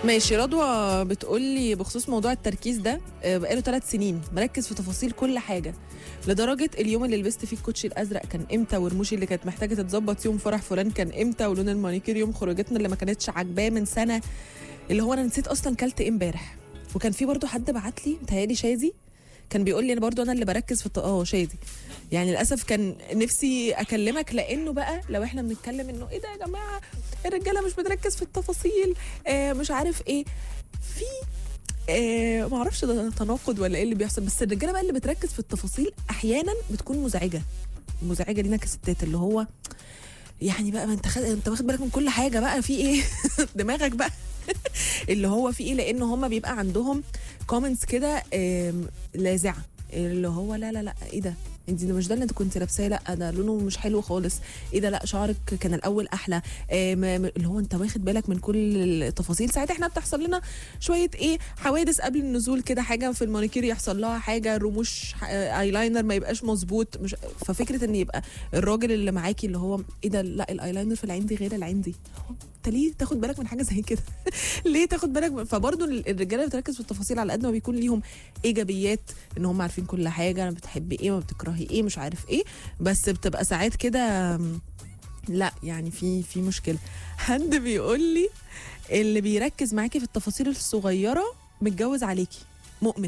ماشي رضوى بتقول لي بخصوص موضوع التركيز ده آه، بقاله ثلاث سنين مركز في تفاصيل كل حاجه لدرجه اليوم اللي لبست فيه الكوتشي الازرق كان امتى ورموشي اللي كانت محتاجه تتظبط يوم فرح فلان كان امتى ولون المانيكير يوم خروجتنا اللي ما كانتش عاجباه من سنه اللي هو انا نسيت اصلا كلت ايه امبارح وكان في برضو حد بعت لي متهيألي شاذي كان بيقول لي انا برضو انا اللي بركز في الت- اه شادي يعني للاسف كان نفسي اكلمك لانه بقى لو احنا بنتكلم انه ايه ده يا جماعه الرجاله مش بتركز في التفاصيل آه مش عارف ايه في آه ما اعرفش ده تناقض ولا ايه اللي بيحصل بس الرجاله بقى اللي بتركز في التفاصيل احيانا بتكون مزعجه مزعجه لينا كستات اللي هو يعني بقى ما انت خد... انت واخد بالك من كل حاجه بقى في ايه دماغك بقى اللي هو في ايه لان هم بيبقى عندهم كومنتس كده آم، لاذعه اللي هو لا لا لا ايه ده انت ده مش ده اللي انت كنت لابساه لا ده لونه مش حلو خالص ايه ده لا شعرك كان الاول احلى آه ما- ما- اللي هو انت واخد بالك من كل التفاصيل ساعات احنا بتحصل لنا شويه ايه حوادث قبل النزول كده حاجه في المانيكير يحصل لها حاجه رموش ح- آه، ايلاينر ما يبقاش مظبوط مش ففكره ان يبقى الراجل اللي معاكي اللي هو ايه ده لا الايلاينر في العين دي غير العين دي هو انت ليه تاخد بالك من حاجه زي كده ليه تاخد بالك من- فبرضه الرجاله بتركز في التفاصيل على قد ما بيكون ليهم ايجابيات ان هم عارفين كل حاجه انا بتحبي ايه ما بتكرهي ايه مش عارف ايه بس بتبقى ساعات كده م، لا يعني في في مشكله حد بيقول لي اللي بيركز معاكي في التفاصيل الصغيره متجوز عليكي مؤمن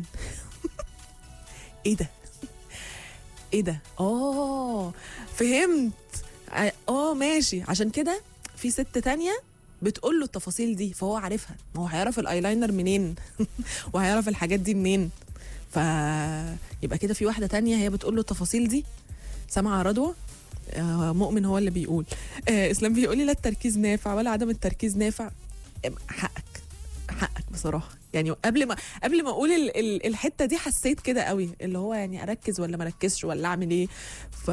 ايه ده ايه ده اه فهمت ع- اه ماشي عشان كده في ست تانية بتقول له التفاصيل دي فهو عارفها ما هو هيعرف الايلاينر منين وهيعرف الحاجات دي منين فيبقى كده في واحده تانية هي بتقول له التفاصيل دي سامعه رضوى آه، مؤمن هو اللي بيقول آه اسلام بيقول لي لا التركيز نافع ولا عدم التركيز نافع آم، حقك حقك بصراحه يعني قبل ما قبل ما اقول ال ال الحته دي حسيت كده قوي اللي هو يعني اركز ولا ما اركزش ولا اعمل ايه ف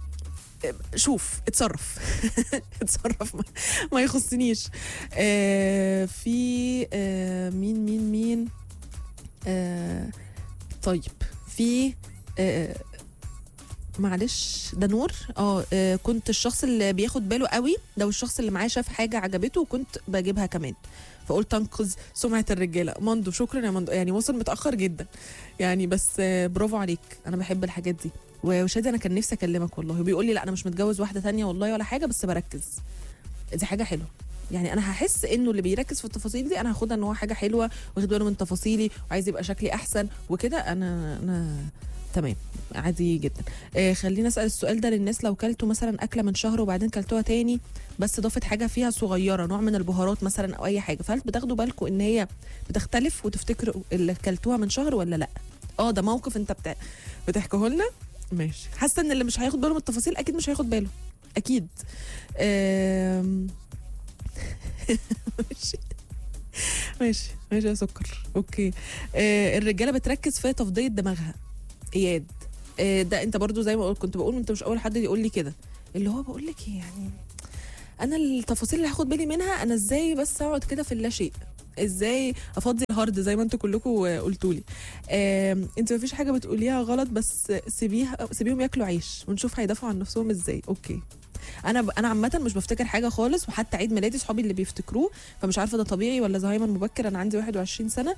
شوف اتصرف اتصرف ما, ما يخصنيش آه في آه مين مين مين آه طيب في آه معلش ده نور اه آه، كنت الشخص اللي بياخد باله قوي لو الشخص اللي معاه شاف حاجه عجبته وكنت بجيبها كمان فقلت انقذ سمعه الرجاله مندو شكرا يا مندو يعني وصل متاخر جدا يعني بس آه، برافو عليك انا بحب الحاجات دي وشادي انا كان نفسي اكلمك والله وبيقول لي لا انا مش متجوز واحده تانية والله ولا حاجه بس بركز دي حاجه حلوه يعني انا هحس انه اللي بيركز في التفاصيل دي انا هاخدها ان هو حاجه حلوه واخد باله من تفاصيلي وعايز يبقى شكلي احسن وكده انا انا تمام عادي جدا آه خلينا اسال السؤال ده للناس لو كلتوا مثلا اكله من شهر وبعدين كلتوها تاني بس ضافت حاجه فيها صغيره نوع من البهارات مثلا او اي حاجه فهل بتاخدوا بالكم ان هي بتختلف وتفتكروا اللي كلتوها من شهر ولا لا اه ده موقف انت بتاع بتحكيه لنا ماشي حاسه ان اللي مش هياخد باله من التفاصيل اكيد مش هياخد باله اكيد آم، ماشي ماشي ماشي يا سكر اوكي آه الرجاله بتركز في تفضيه دماغها اياد آه ده انت برضو زي ما قلت كنت بقول انت مش اول حد يقول لي كده اللي هو بقول لك ايه يعني انا التفاصيل اللي هاخد بالي منها انا ازاي بس اقعد كده في اللا شيء ازاي افضي الهارد زي ما انتوا كلكم قلتوا لي انت مفيش حاجه بتقوليها غلط بس سيبيها سيبيهم ياكلوا عيش ونشوف هيدافعوا عن نفسهم ازاي اوكي انا ب... انا عامه مش بفتكر حاجه خالص وحتى عيد ميلادي صحابي اللي بيفتكروه فمش عارفه ده طبيعي ولا زهايمر مبكر انا عندي 21 سنه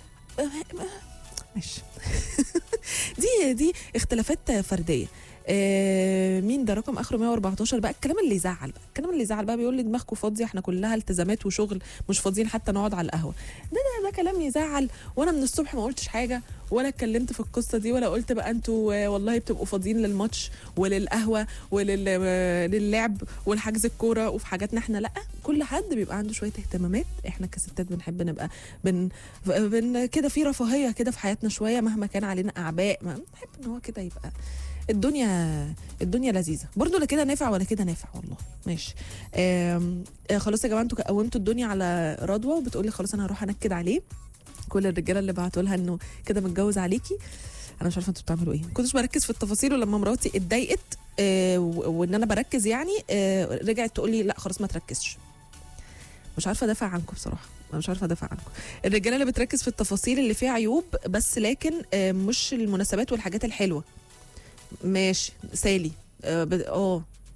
ماشي دي دي اختلافات فرديه آه مين ده رقم اخره 114 بقى الكلام اللي يزعل بقى الكلام اللي يزعل بقى بيقول لي دماغكم فاضيه احنا كلها التزامات وشغل مش فاضيين حتى نقعد على القهوه ده ده, ده كلام يزعل وانا من الصبح ما قلتش حاجه ولا اتكلمت في القصه دي ولا قلت بقى انتوا آه، والله بتبقوا فاضيين للماتش وللقهوه وللعب والحجز الكوره وفي حاجاتنا احنا لا كل حد بيبقى عنده شويه اهتمامات احنا كستات بنحب نبقى بن, بن كده في رفاهيه كده في حياتنا شويه مهما كان علينا اعباء ما بنحب ان هو كده يبقى الدنيا الدنيا لذيذه برضو لا كده نافع ولا كده نافع والله ماشي آم، آه خلاص يا جماعه انتوا قومتوا الدنيا على رضوى وبتقول لي خلاص انا هروح انكد عليه كل الرجاله اللي بعتوا لها انه كده متجوز عليكي انا مش عارفه انتوا بتعملوا ايه ما كنتش بركز في التفاصيل ولما مراتي اتضايقت آه و- وان انا بركز يعني آه رجعت تقول لي لا خلاص ما تركزش مش عارفه ادافع عنكم بصراحه انا مش عارفه ادافع عنكم الرجاله اللي بتركز في التفاصيل اللي فيها عيوب بس لكن آه مش المناسبات والحاجات الحلوه ماشي سالي اه ب- اه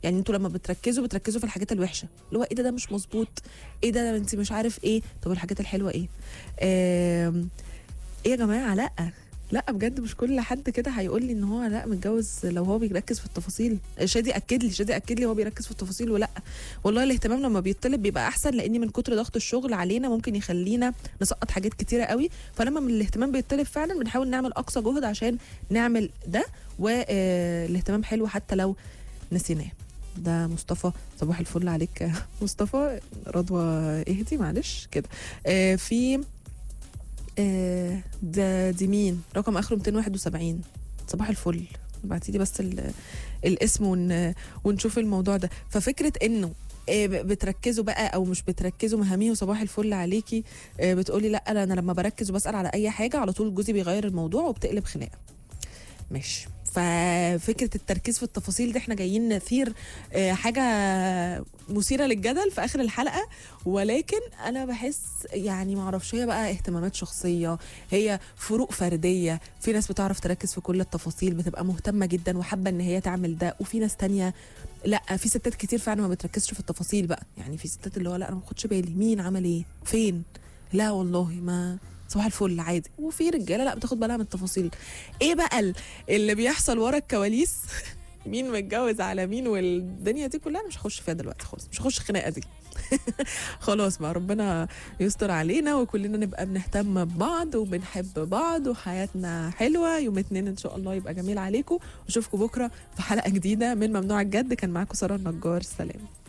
يعني انتوا لما بتركزوا بتركزوا في الحاجات الوحشه اللي هو ايه ده ده مش مظبوط ايه ده ده انت مش عارف ايه طب الحاجات الحلوه ايه آم، ايه يا جماعه لا لا بجد مش كل حد كده هيقول لي ان هو لا متجوز لو هو بيركز في التفاصيل شادي اكد لي شادي اكد لي هو بيركز في التفاصيل ولا والله الاهتمام لما بيطلب بيبقى احسن لان من كتر ضغط الشغل علينا ممكن يخلينا نسقط حاجات كتيره قوي فلما من الاهتمام بيطلب فعلا بنحاول نعمل اقصى جهد عشان نعمل ده والاهتمام حلو حتى لو نسيناه ده مصطفى صباح الفل عليك مصطفى رضوى اهدي معلش كده آه في آه ده دي مين رقم اخره 271 صباح الفل ابعتي لي بس ال- الاسم ون ونشوف الموضوع ده ففكره انه آه، ب- بتركزوا بقى او مش بتركزوا مهاميه وصباح الفل عليكي آه، بتقولي لا لا، انا لما بركز وبسال على اي حاجه على طول جوزي بيغير الموضوع وبتقلب خناقه ماشي ففكره التركيز في التفاصيل دي احنا جايين نثير آه، حاجه مثيره للجدل في اخر الحلقه ولكن انا بحس يعني معرفش هي بقى اهتمامات شخصيه هي فروق فرديه في ناس بتعرف تركز في كل التفاصيل بتبقى مهتمه جدا وحابه ان هي تعمل ده وفي ناس تانية لا في ستات كتير فعلا ما بتركزش في التفاصيل بقى يعني في ستات اللي هو لا انا ما باخدش بالي مين عمل ايه فين لا والله ما صباح الفل عادي وفي رجاله لا بتاخد بالها من التفاصيل ايه بقى ال- اللي بيحصل ورا الكواليس مين متجوز على مين والدنيا دي كلها أنا مش هخش فيها دلوقتي خالص مش هخش الخناقه دي خلاص بقى ربنا يستر علينا وكلنا نبقى بنهتم ببعض وبنحب بعض وحياتنا حلوه يوم اتنين ان شاء الله يبقى جميل عليكم واشوفكم بكره في حلقه جديده من ممنوع الجد كان معاكم ساره النجار سلام